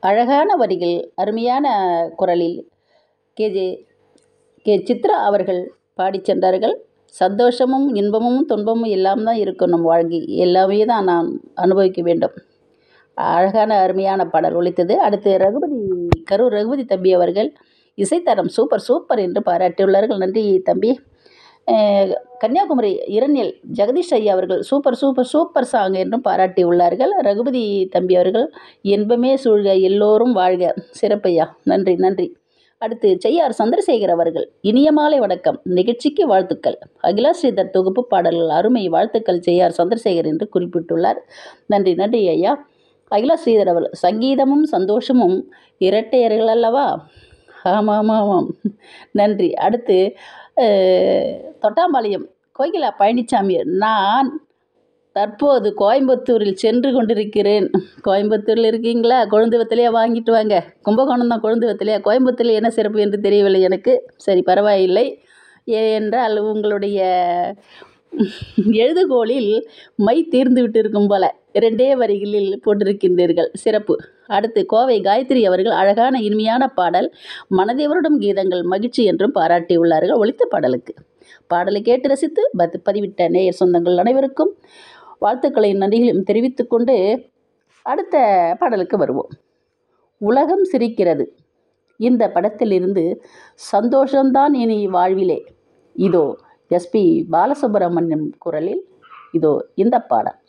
அழகான வரிகள் அருமையான குரலில் கேஜே கே சித்ரா அவர்கள் பாடிச் சென்றார்கள் சந்தோஷமும் இன்பமும் துன்பமும் எல்லாம் தான் இருக்கும் நம் வாழ்க்கை எல்லாமே தான் நாம் அனுபவிக்க வேண்டும் அழகான அருமையான பாடல் ஒலித்தது அடுத்து ரகுபதி கரூர் ரகுபதி தம்பி அவர்கள் இசைத்தரம் சூப்பர் சூப்பர் என்று பாராட்டியுள்ளார்கள் நன்றி தம்பி அஹ் கன்னியாகுமரி இரணியல் ஜெகதீஷ் ஐயா அவர்கள் சூப்பர் சூப்பர் சூப்பர் சாங் என்றும் பாராட்டியுள்ளார்கள் ரகுபதி தம்பி அவர்கள் இன்பமே சூழ்க எல்லோரும் வாழ்க சிறப்பையா நன்றி நன்றி அடுத்து செய்யார் சந்திரசேகர் அவர்கள் இனிய மாலை வணக்கம் நிகழ்ச்சிக்கு வாழ்த்துக்கள் அகிலா ஸ்ரீதர் தொகுப்பு பாடல்கள் அருமை வாழ்த்துக்கள் செய்யார் சந்திரசேகர் என்று குறிப்பிட்டுள்ளார் நன்றி நன்றி ஐயா அகிலா ஸ்ரீதர் அவர்கள் சங்கீதமும் சந்தோஷமும் இரட்டையர்கள் அல்லவா ஆமாம் ஆமாம் நன்றி அடுத்து அஹ், தொட்டாம்பாளையம் கோகிலா பழனிசாமி நான் தற்போது கோயம்புத்தூரில் சென்று கொண்டிருக்கிறேன் கோயம்புத்தூரில் இருக்கீங்களா கொழுந்து வெத்தலையா வாங்கிட்டு வாங்க கும்பகோணம் தான் கொழுந்து வெத்தலையா கோயம்புத்தூரில் என்ன சிறப்பு என்று தெரியவில்லை எனக்கு சரி பரவாயில்லை ஏனென்றால் உங்களுடைய எழுதுகோலில் மை தீர்ந்து விட்டிருக்கும் போல இரண்டே வரிகளில் போட்டிருக்கின்றீர்கள் சிறப்பு அடுத்து கோவை காயத்ரி அவர்கள் அழகான இனிமையான பாடல் மனதேவருடன் கீதங்கள் மகிழ்ச்சி என்றும் பாராட்டியுள்ளார்கள் ஒலித்த பாடலுக்கு பாடலை கேட்டு ரசித்து பத் பதிவிட்ட நேயர் சொந்தங்கள் அனைவருக்கும் வாழ்த்துக்களையும் நன்றிகளையும் தெரிவித்துக்கொண்டு அடுத்த பாடலுக்கு வருவோம் உலகம் சிரிக்கிறது இந்த படத்திலிருந்து சந்தோஷம்தான் இனி வாழ்விலே இதோ எஸ்பி பாலசுப்ரமணியம் குரலில் இதோ இந்த பாடல்